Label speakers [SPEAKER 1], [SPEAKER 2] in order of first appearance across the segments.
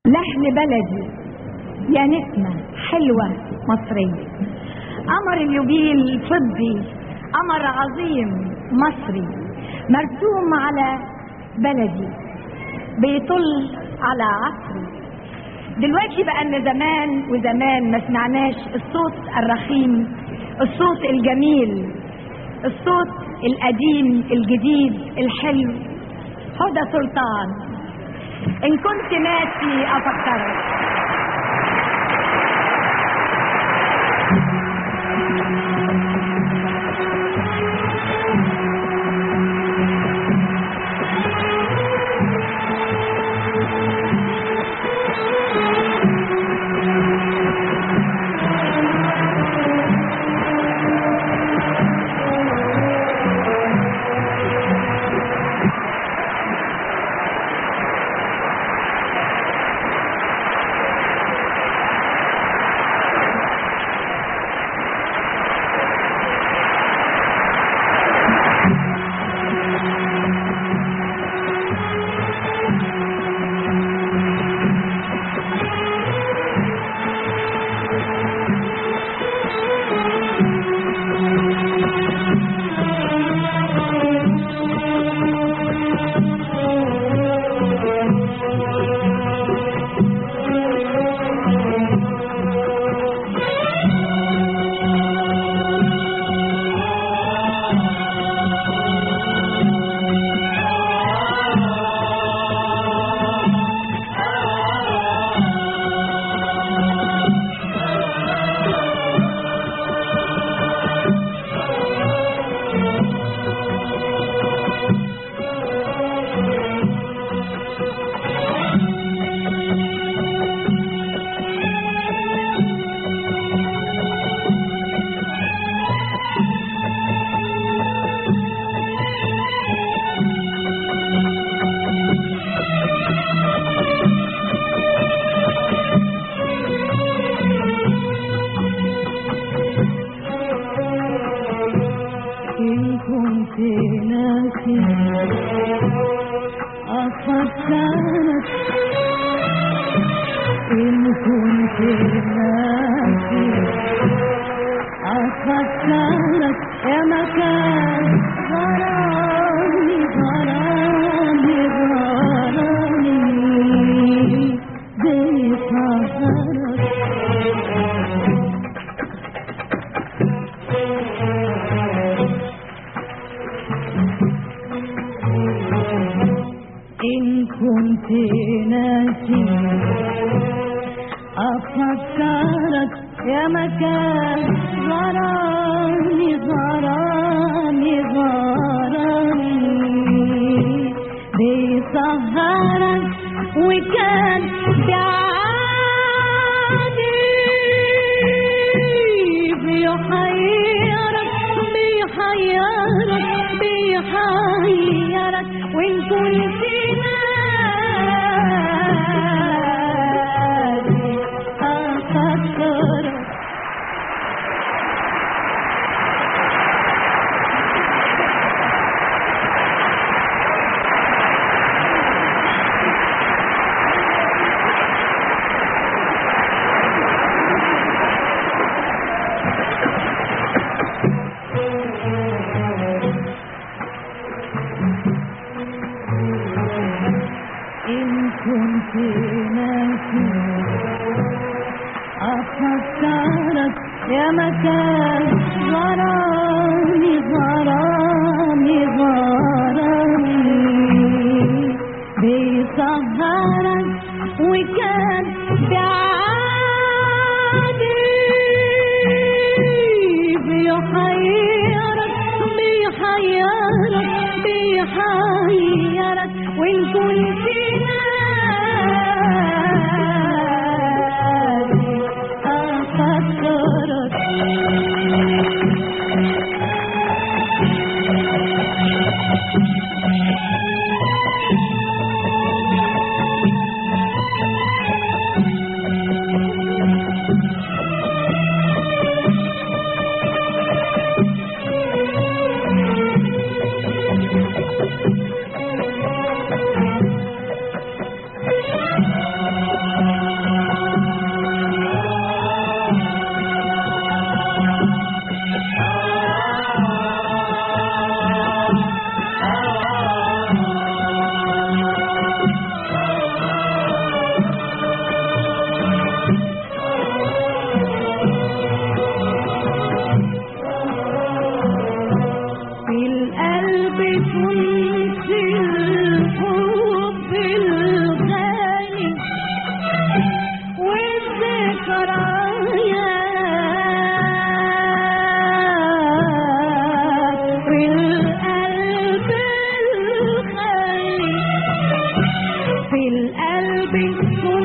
[SPEAKER 1] لحن بلدي يا نسمة حلوة مصرية قمر اليوبيل فضي قمر عظيم مصري مرسوم على بلدي بيطل على عصري دلوقتي بقى ان زمان وزمان ما سمعناش الصوت الرخيم الصوت الجميل الصوت القديم الجديد الحلو هدى سلطان ان كنت ناسي افكرك
[SPEAKER 2] إن كنت ناسي أفكرك إن كنت ناسي أفكرك يا مكان غرامي غرامي غرامي زي سهرك إن كنت ناسي أفكرك يا مكان غرامي غرامي غرامي بيسهرك وكان بعادي بيحيرك بيحيرك بيحيرك وإن كنت ناسي أفكرك إن كنت ناسي أفكرك يا مكان غرامي غرامي غرامي بيسهرك وكان بعادي بيحيرك بيحيرك بيحيرك وإن كنت ناسي أفكرك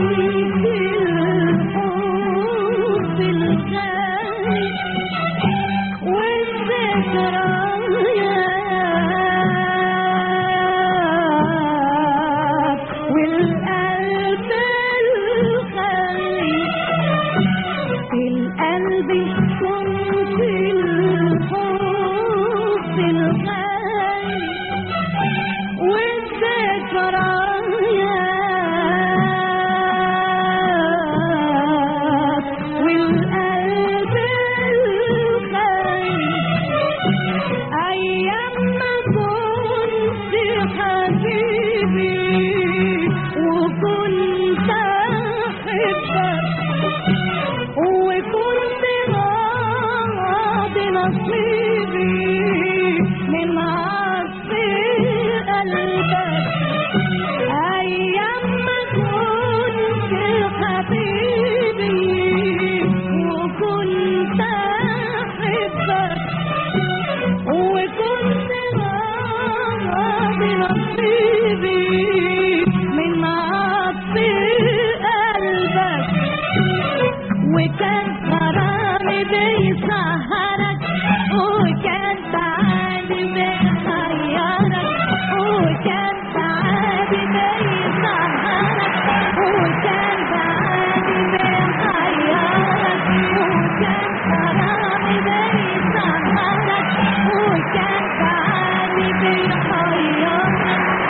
[SPEAKER 2] الحب الغالي والذكريات والقلب الخالي القلب كنت الحب الغالي والذكريات والقلب الخالي أيام ما كنت حبيبي وكنت أحبك وكنت راضي نصيبي من عطف قلبك أيام ما كنت حبيبي وكنت أحبك وكنت راضي نصيبي من عطف قلبك وكان غرامي بيسهرك وكان تعالي بيحيرك وكان تعالي بيسهرك وكان تعالي بيحيرك وكان غرامي بيسهرك وكان تعالي بيحيرك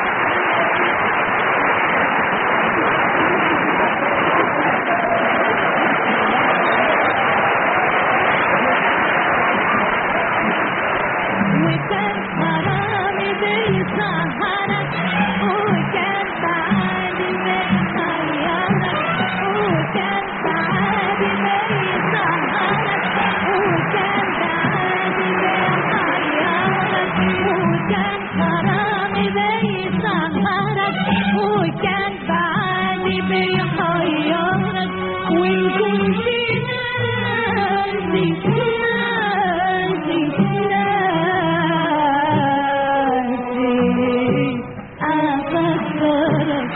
[SPEAKER 2] وكان غرامي بيسهرك وكان تعالي بيحيرك وكان تعالي بيسهرك وكان تعالي بيحيرك وكان غرامي بيسهرك وكان تعالي بيحيرك وإن كنت ناسي ناسي ناسي أفكرك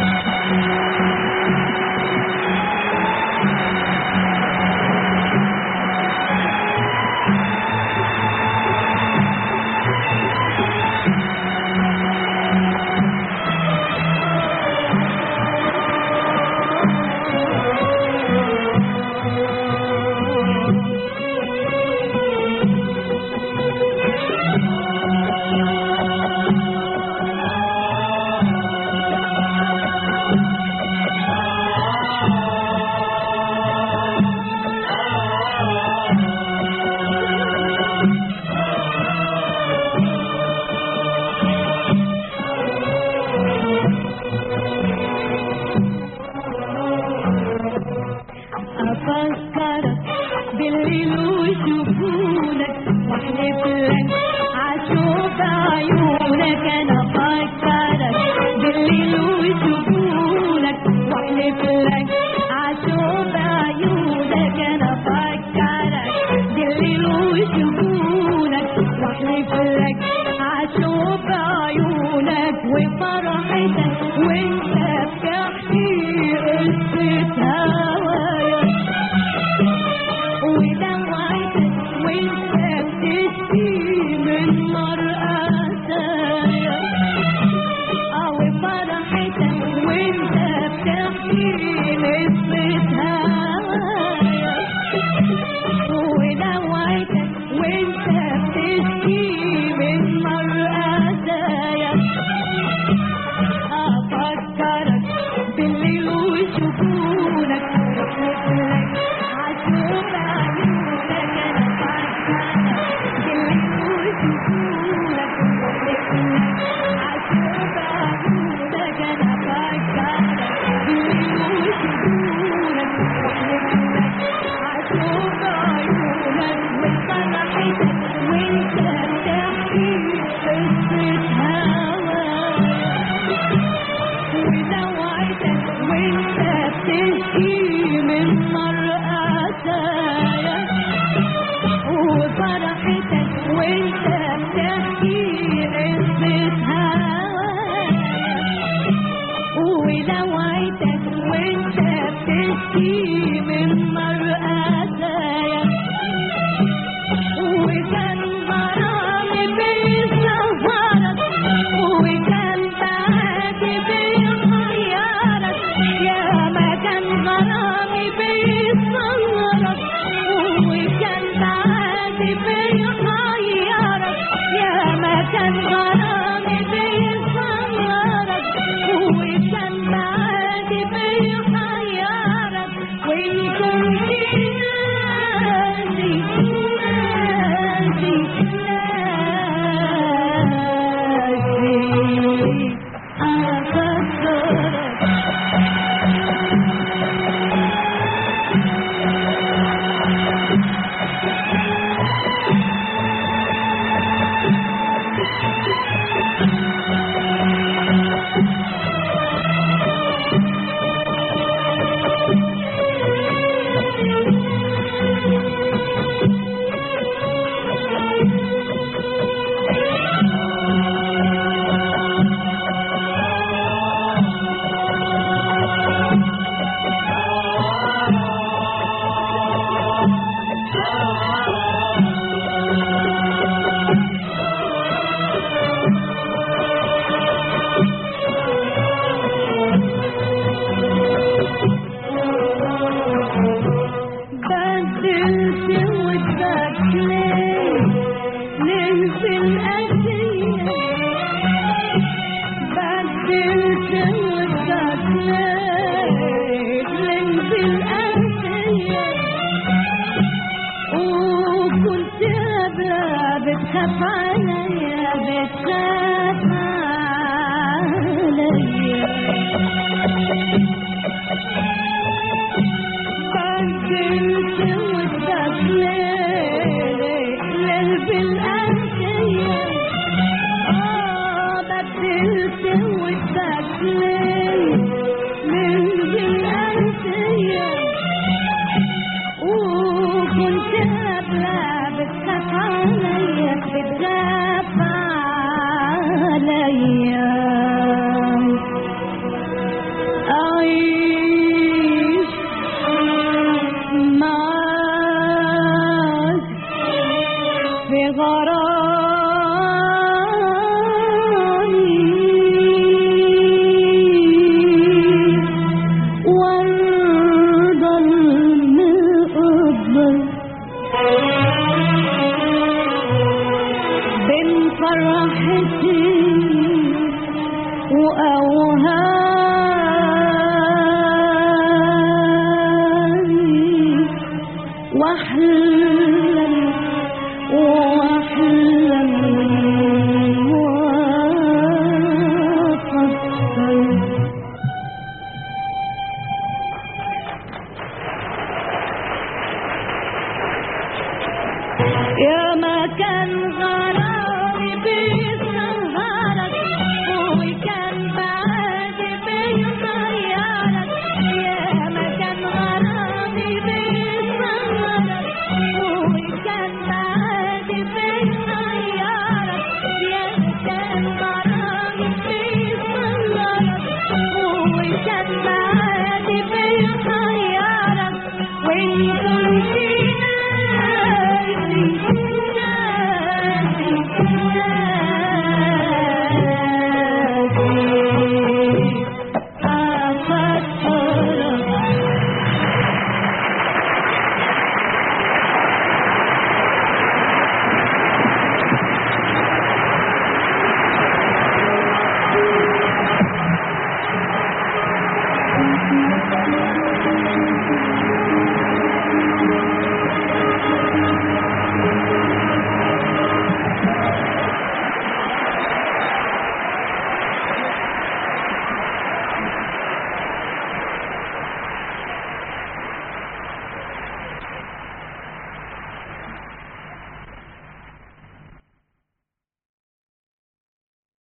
[SPEAKER 2] أفكرك بالليل وشوفونك واحلف لك عشوف عيونك أنا أفكرك بالليل وشوفونك واحلف لك عشوف عيونك أنا أفكرك بالليل وشوفونك واحلف لك عشوف عيونك وفرحتك وانت بتحكي قصة هوايا ودمعتك وانت بتشكي من مرأتك او فرحتك تشكي من مرآتايا وكان غرامي بيسهرك وكان بعادي بيخيرك يا ما كان غرامي بيسهرك وكان بعادي بيخيرك يا ما كان غرامي بيسهرك وكان بعادي بيخيرك وإن كنت ناسي ناسي ناسي أفكرك بدلت ودك ليه ليه في الأسية بدلت ودك ليه ليه في الأسية وكنت قبلها بتخاف عليا بتخاف عليا بدلت ودك ليه ليه بالأنسية آه بدلت ودك ليه ليه بالأنسية وكنت قبلها بتخاف عليا بتخاف عليا أعيش معاك في غرامي وارضى المقدر بين فرحتي وأوهامي واحلم واحلم وافكر يا ما كان